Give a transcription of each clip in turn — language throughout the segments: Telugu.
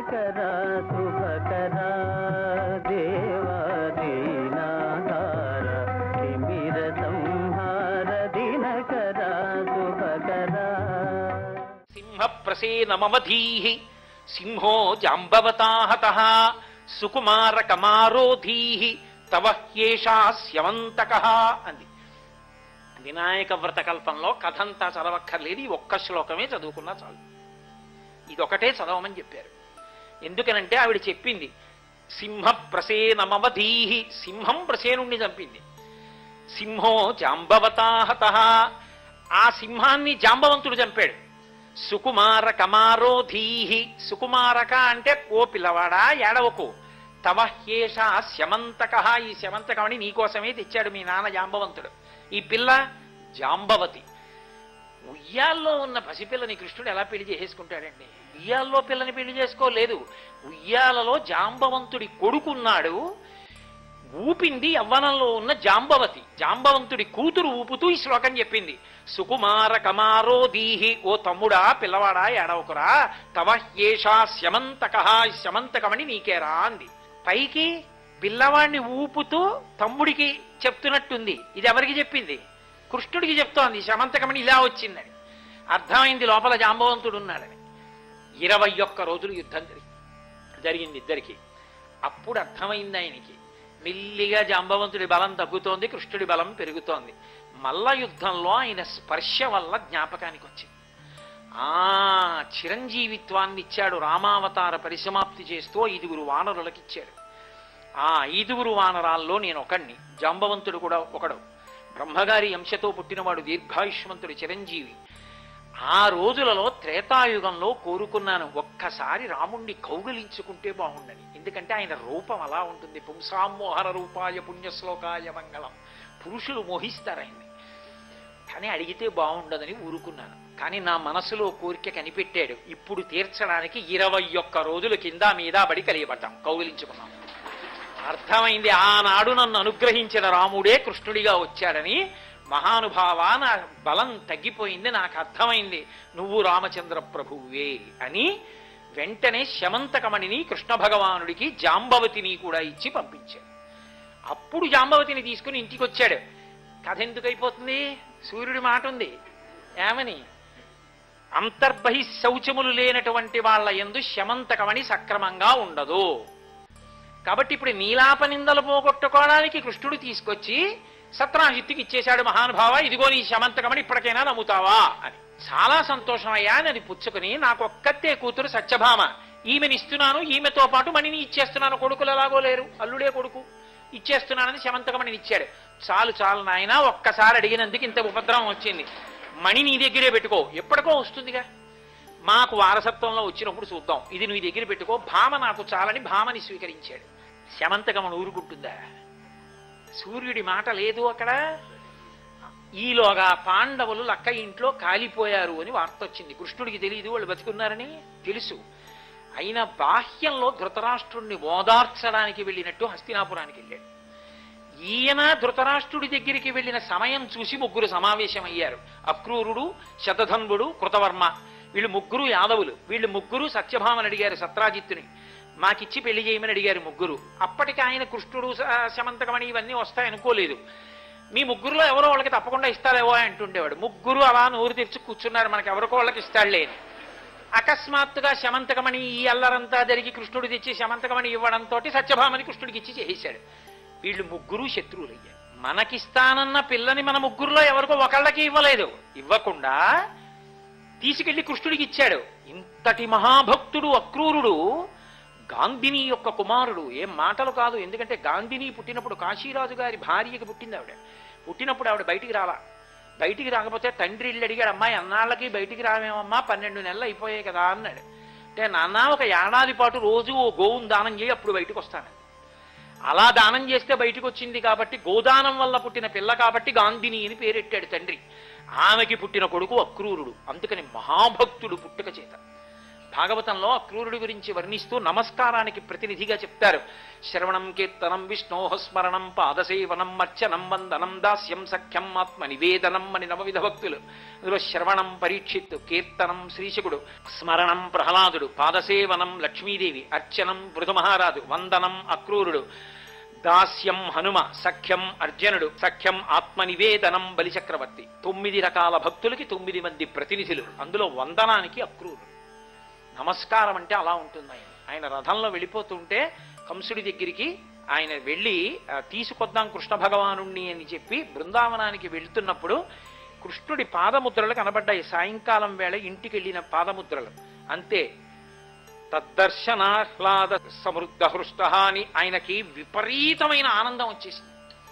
దినకరా శుభకరా దేవా దీనాధార తిమిర సంహార దినకరా శుభకరా సింహ ప్రసేనమవధీః సింహో జాంబవతాహత సుకుమార కమారోధీః తవ హ్యేషా స్యవంతక అంది వినాయక వ్రత కల్పంలో కథంతా చదవక్కర్లేదు ఈ ఒక్క శ్లోకమే చదువుకున్నా చాలు ఇదొకటే చదవమని చెప్పారు ఎందుకనంటే ఆవిడ చెప్పింది సింహ ప్రసేనమవధీః సింహం ప్రసేనుణ్ణి చంపింది సింహో జాంబవతాహత ఆ సింహాన్ని జాంబవంతుడు చంపాడు సుకుమార కమారోధీహి సుకుమారక అంటే ఓ పిల్లవాడా ఏడవకు తవ హ్యేష శమంతక ఈ శమంతకమని నీకోసమే తెచ్చాడు మీ నాన్న జాంబవంతుడు ఈ పిల్ల జాంబవతి ఉయ్యాల్లో ఉన్న పసిపిల్లని కృష్ణుడు ఎలా పెళ్లి చేసేసుకుంటాడండి ఉయ్యాల్లో పిల్లని పెళ్లి చేసుకోలేదు ఉయ్యాలలో జాంబవంతుడి కొడుకున్నాడు ఊపింది యవ్వనంలో ఉన్న జాంబవతి జాంబవంతుడి కూతురు ఊపుతూ ఈ శ్లోకం చెప్పింది సుకుమార కమారో దీహి ఓ తమ్ముడా పిల్లవాడా ఏడవకురా తవ ఏషా శమంతక శమంతకమని నీకేరా అంది పైకి పిల్లవాడిని ఊపుతూ తమ్ముడికి చెప్తున్నట్టుంది ఇది ఎవరికి చెప్పింది కృష్ణుడికి చెప్తోంది శమంతకమని ఇలా వచ్చిందని అర్థమైంది లోపల జాంబవంతుడు ఉన్నాడని ఇరవై ఒక్క రోజులు యుద్ధం జరిగింది జరిగింది ఇద్దరికి అప్పుడు అర్థమైంది ఆయనకి మెల్లిగా జాంబవంతుడి బలం తగ్గుతోంది కృష్ణుడి బలం పెరుగుతోంది మల్ల యుద్ధంలో ఆయన స్పర్శ వల్ల జ్ఞాపకానికి వచ్చింది ఆ చిరంజీవిత్వాన్ని ఇచ్చాడు రామావతార పరిసమాప్తి చేస్తూ ఐదుగురు వానరులకు ఇచ్చాడు ఆ ఐదుగురు వానరాల్లో నేను ఒకణ్ణి జాంబవంతుడు కూడా ఒకడు బ్రహ్మగారి అంశతో పుట్టినవాడు దీర్ఘాయుష్మంతుడు చిరంజీవి ఆ రోజులలో త్రేతాయుగంలో కోరుకున్నాను ఒక్కసారి రాముణ్ణి కౌగలించుకుంటే బాగుండని ఎందుకంటే ఆయన రూపం అలా ఉంటుంది పుంసామోహర రూపాయ పుణ్యశ్లోకాయ మంగళం పురుషులు మోహిస్తారు ఆయన్ని కానీ అడిగితే బాగుండదని ఊరుకున్నాను కానీ నా మనసులో కోరిక కనిపెట్టాడు ఇప్పుడు తీర్చడానికి ఇరవై ఒక్క రోజుల కింద మీద పడి కలియబడ్డాం కౌగిలించుకున్నాం అర్థమైంది ఆనాడు నన్ను అనుగ్రహించిన రాముడే కృష్ణుడిగా వచ్చాడని మహానుభావ నా బలం తగ్గిపోయింది నాకు అర్థమైంది నువ్వు రామచంద్ర ప్రభువే అని వెంటనే శమంతకమణిని కృష్ణ భగవానుడికి జాంబవతిని కూడా ఇచ్చి పంపించాడు అప్పుడు జాంబవతిని తీసుకుని ఇంటికి వచ్చాడు కథ ఎందుకు అయిపోతుంది సూర్యుడి మాట ఉంది ఏమని అంతర్బహి శౌచములు లేనటువంటి వాళ్ళ ఎందు శమంతకమణి సక్రమంగా ఉండదు కాబట్టి ఇప్పుడు నీలాప నిందలు పోగొట్టుకోవడానికి కృష్ణుడు తీసుకొచ్చి సత్రాజిత్తుకి ఇచ్చేశాడు మహానుభావ ఇదిగో నీ శమంతకమని ఇప్పటికైనా నమ్ముతావా అని చాలా సంతోషం అయ్యా అని అది పుచ్చుకుని నాకు ఒక్కతే కూతురు సత్యభామ ఈమెని ఇస్తున్నాను ఈమెతో పాటు మణిని ఇచ్చేస్తున్నాను కొడుకులు ఎలాగో లేరు అల్లుడే కొడుకు ఇచ్చేస్తున్నానని శమంతకమణిని ఇచ్చాడు చాలు చాలు నాయన ఒక్కసారి అడిగినందుకు ఇంత ఉపద్రవం వచ్చింది మణి నీ దగ్గరే పెట్టుకో ఎప్పటికో వస్తుందిగా మాకు వారసత్వంలో వచ్చినప్పుడు చూద్దాం ఇది నీ దగ్గర పెట్టుకో భామ నాకు చాలని భామని స్వీకరించాడు శమంతకమని ఊరుకుంటుందా సూర్యుడి మాట లేదు అక్కడ ఈలోగా పాండవులు లక్క ఇంట్లో కాలిపోయారు అని వార్త వచ్చింది కృష్ణుడికి తెలియదు వాళ్ళు బతికున్నారని తెలుసు అయినా బాహ్యంలో ధృతరాష్ట్రుణ్ణి ఓదార్చడానికి వెళ్ళినట్టు హస్తినాపురానికి వెళ్ళాడు ఈయన ధృతరాష్ట్రుడి దగ్గరికి వెళ్ళిన సమయం చూసి ముగ్గురు సమావేశమయ్యారు అక్రూరుడు శతధన్వుడు కృతవర్మ వీళ్ళు ముగ్గురు యాదవులు వీళ్ళు ముగ్గురు సత్యభామని అడిగారు సత్రాజిత్తుని మాకిచ్చి పెళ్లి చేయమని అడిగారు ముగ్గురు అప్పటికి ఆయన కృష్ణుడు స- శమంతకమణి ఇవన్నీ వస్తాయనుకోలేదు మీ ముగ్గురులో ఎవరో వాళ్ళకి తప్పకుండా ఇస్తారేవో అంటుండేవాడు ముగ్గురు అలా నోరు తెరిచి కూర్చున్నారు మనకి ఎవరికో వాళ్ళకి ఇస్తాడులే అని అకస్మాత్తుగా శమంతకమణి ఈ అల్లరంతా జరిగి కృష్ణుడు తెచ్చి శమంతకమణి ఇవ్వడంతో సత్యభామని కృష్ణుడికి ఇచ్చి చేసేశాడు వీళ్ళు ముగ్గురు శత్రువులయ్యారు మనకిస్తానన్న పిల్లని మన ముగ్గురులో ఎవరికో ఒకళ్ళకి ఇవ్వలేదు ఇవ్వకుండా తీసుకెళ్లి కృష్ణుడికి ఇచ్చాడు ఇంతటి మహాభక్తుడు అక్రూరుడు గాంధిని యొక్క కుమారుడు ఏం మాటలు కాదు ఎందుకంటే గాంధిని పుట్టినప్పుడు కాశీరాజు గారి భార్యకి పుట్టింది ఆవిడ పుట్టినప్పుడు ఆవిడ బయటికి రాలా బయటికి రాకపోతే తండ్రి ఇల్లు అడిగాడు అమ్మాయి అన్నాళ్ళకి బయటికి రావేమమ్మా పన్నెండు నెలలు అయిపోయాయి కదా అన్నాడు అంటే నాన్న ఒక ఏడాది పాటు రోజు ఓ గోవును దానం చేయి అప్పుడు బయటకు వస్తాను అలా దానం చేస్తే బయటకు వచ్చింది కాబట్టి గోదానం వల్ల పుట్టిన పిల్ల కాబట్టి గాంధిని అని పేరెట్టాడు తండ్రి ఆమెకి పుట్టిన కొడుకు అక్రూరుడు అందుకని మహాభక్తుడు పుట్టుక చేత భాగవతంలో అక్రూరుడి గురించి వర్ణిస్తూ నమస్కారానికి ప్రతినిధిగా చెప్తారు శ్రవణం కీర్తనం విష్ణోహ స్మరణం పాదసేవనం అర్చనం వందనం దాస్యం సఖ్యం ఆత్మ నివేదనం అని నవవిధ భక్తులు అందులో శ్రవణం పరీక్షిత్తు కీర్తనం శ్రీశకుడు స్మరణం ప్రహ్లాదుడు పాదసేవనం లక్ష్మీదేవి అర్చనం మహారాజు వందనం అక్రూరుడు దాస్యం హనుమ సఖ్యం అర్జునుడు సఖ్యం ఆత్మనివేదనం బలిచక్రవర్తి తొమ్మిది రకాల భక్తులకి తొమ్మిది మంది ప్రతినిధులు అందులో వందనానికి అక్రూరుడు నమస్కారం అంటే అలా ఉంటుంది ఆయన ఆయన రథంలో వెళ్ళిపోతుంటే కంసుడి దగ్గరికి ఆయన వెళ్ళి ఆ, తీసుకొద్దాం కృష్ణ భగవానుణ్ణి అని చెప్పి బృందావనానికి వెళ్తున్నప్పుడు కృష్ణుడి పాదముద్రలు కనబడ్డాయి సాయంకాలం వేళ ఇంటికి వెళ్ళిన పాదముద్రలు అంతే తద్దర్శనాహ్లాద సమృద్ధ హృష్ట అని ఆయనకి విపరీతమైన ఆనందం వచ్చేసింది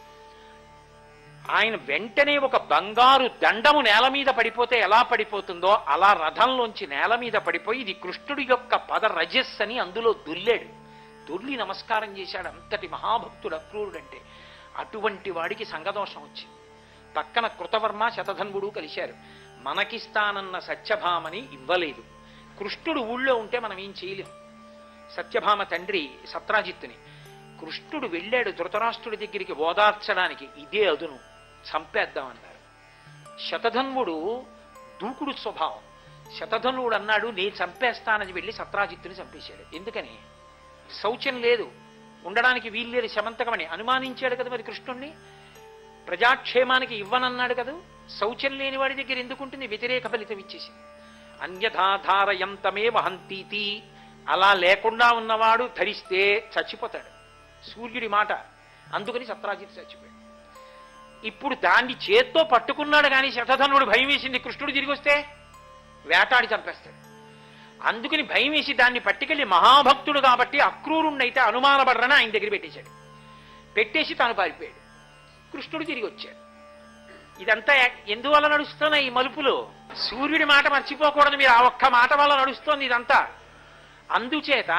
ఆయన వెంటనే ఒక బంగారు దండము నేల మీద పడిపోతే ఎలా పడిపోతుందో అలా రథంలోంచి నేల మీద పడిపోయి ఇది కృష్ణుడి యొక్క పద రజస్ అని అందులో దుల్లాడు దుర్లి నమస్కారం చేశాడు అంతటి మహాభక్తుడు అక్రూరుడంటే అటువంటి వాడికి సంగదోషం వచ్చింది పక్కన కృతవర్మ శతధన్వుడు కలిశారు మనకిస్తానన్న సత్యభామని ఇవ్వలేదు కృష్ణుడు ఊళ్ళో ఉంటే మనం ఏం చేయలేం సత్యభామ తండ్రి సత్రాజిత్తుని కృష్ణుడు వెళ్ళాడు ధృతరాష్ట్రుడి దగ్గరికి ఓదార్చడానికి ఇదే అదును చంపేద్దామన్నారు శతధన్వుడు దూకుడు స్వభావం శతధనువుడు అన్నాడు నేను చంపేస్తానని వెళ్ళి సత్రాజిత్తుని చంపేశాడు ఎందుకని శౌచం లేదు ఉండడానికి వీల్లేదు శమంతకమని అనుమానించాడు కదా మరి కృష్ణుణ్ణి ప్రజాక్షేమానికి ఇవ్వనన్నాడు కదా శౌచం లేని వాడి దగ్గర ఎందుకుంటుంది వ్యతిరేక ఫలితం ఇచ్చేసింది అన్యథాధారయంతమే వహంతీతి అలా లేకుండా ఉన్నవాడు ధరిస్తే చచ్చిపోతాడు సూర్యుడి మాట అందుకని సత్రాజిత్ చచ్చిపోయాడు ఇప్పుడు దాన్ని చేత్తో పట్టుకున్నాడు కానీ శతధనుడు భయం వేసింది కృష్ణుడు తిరిగి వస్తే వేటాడి చంపేస్తాడు అందుకని భయం వేసి దాన్ని పట్టుకెళ్లి మహాభక్తుడు కాబట్టి అక్రూరుణ్ణైతే అనుమానపడరని ఆయన దగ్గర పెట్టేశాడు పెట్టేసి తాను పారిపోయాడు కృష్ణుడు తిరిగి వచ్చాడు ఇదంతా ఎ- ఎందువల్ల నడుస్తున్నాయి ఈ మలుపులు సూర్యుడి మాట మర్చిపోకూడదు మీరు ఆ ఒక్క మాట వల్ల నడుస్తోంది ఇదంతా అందుచేత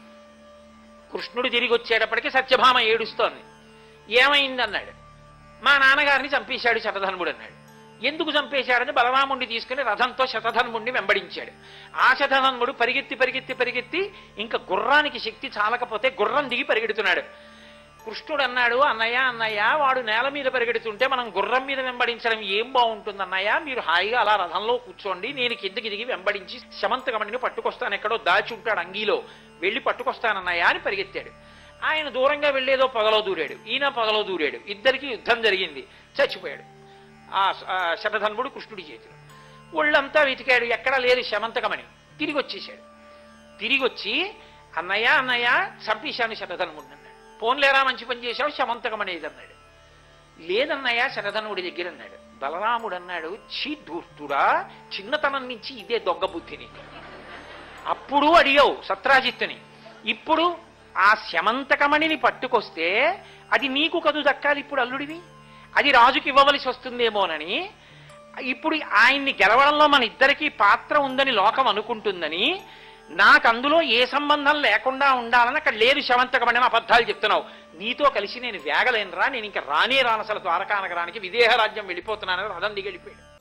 కృష్ణుడు తిరిగి వచ్చేటప్పటికి సత్యభామ ఏడుస్తోంది ఏమైంది అన్నాడు మా నాన్నగారిని చంపేశాడు శతధన్ముడు అన్నాడు ఎందుకు చంపేశాడని బలరాముడిని తీసుకుని రథంతో శతధన్ముడిని వెంబడించాడు ఆ శతధన్ముడు పరిగెత్తి పరిగెత్తి పరిగెత్తి ఇంకా గుర్రానికి శక్తి చాలకపోతే గుర్రం దిగి పరిగెడుతున్నాడు కృష్ణుడు అన్నాడు అన్నయ్య అన్నయ్య వాడు నేల మీద పరిగెడుతుంటే మనం గుర్రం మీద వెంబడించడం ఏం బాగుంటుంది అన్నయ్య మీరు హాయిగా అలా రథంలో కూర్చోండి నేను కిందకి దిగి వెంబడించి శమంతకమణిని పట్టుకొస్తాను ఎక్కడో దాచి ఉంటాడు అంగీలో వెళ్ళి పట్టుకొస్తానన్నయ్య అని పరిగెత్తాడు ఆయన దూరంగా వెళ్ళేదో పొగలో దూరాడు ఈయన పొగలో దూరాడు ఇద్దరికి యుద్ధం జరిగింది చచ్చిపోయాడు ఆ ఆ శతధన్వుడు కృష్ణుడి చేతిలో ఒళ్ళంతా వెతికాడు ఎక్కడా లేదు శమంతకమణి తిరిగి వచ్చేసాడు తిరిగి వచ్చి అన్నయ్య అన్నయ్య చంపేశాను శతధన్వుడిని అన్నాడు పోన్లేరా మంచి పని చేశావు శమంతకం అనేది అన్నాడు లేదన్నయ్య శరధనుడి దగ్గర అన్నాడు బలరాముడు అన్నాడు చీ దూర్తుడా చిన్నతనం నుంచి ఇదే దొంగ బుద్ధి నీకు అప్పుడు అడిగావు సత్రాజిత్తుని ఇప్పుడు ఆ శమంతకమణిని పట్టుకొస్తే అది నీకు కదు దక్కాలి ఇప్పుడు అల్లుడివి అది రాజుకి ఇవ్వవలసి వస్తుందేమోనని ఇప్పుడు ఆయన్ని గెలవడంలో మన ఇద్దరికీ పాత్ర ఉందని లోకం అనుకుంటుందని నాకు అందులో ఏ సంబంధం లేకుండా ఉండాలని అక్కడ లేదు శవంతకమని అబద్ధాలు చెప్తున్నావు నీతో కలిసి నేను వేగలేనురా నేను ఇంకా రానే రాను అసలు ద్వారకా నగరానికి విదేహ రాజ్యం వెళ్ళిపోతున్నానని రథం దిగి వెళ్ళిపోయాడు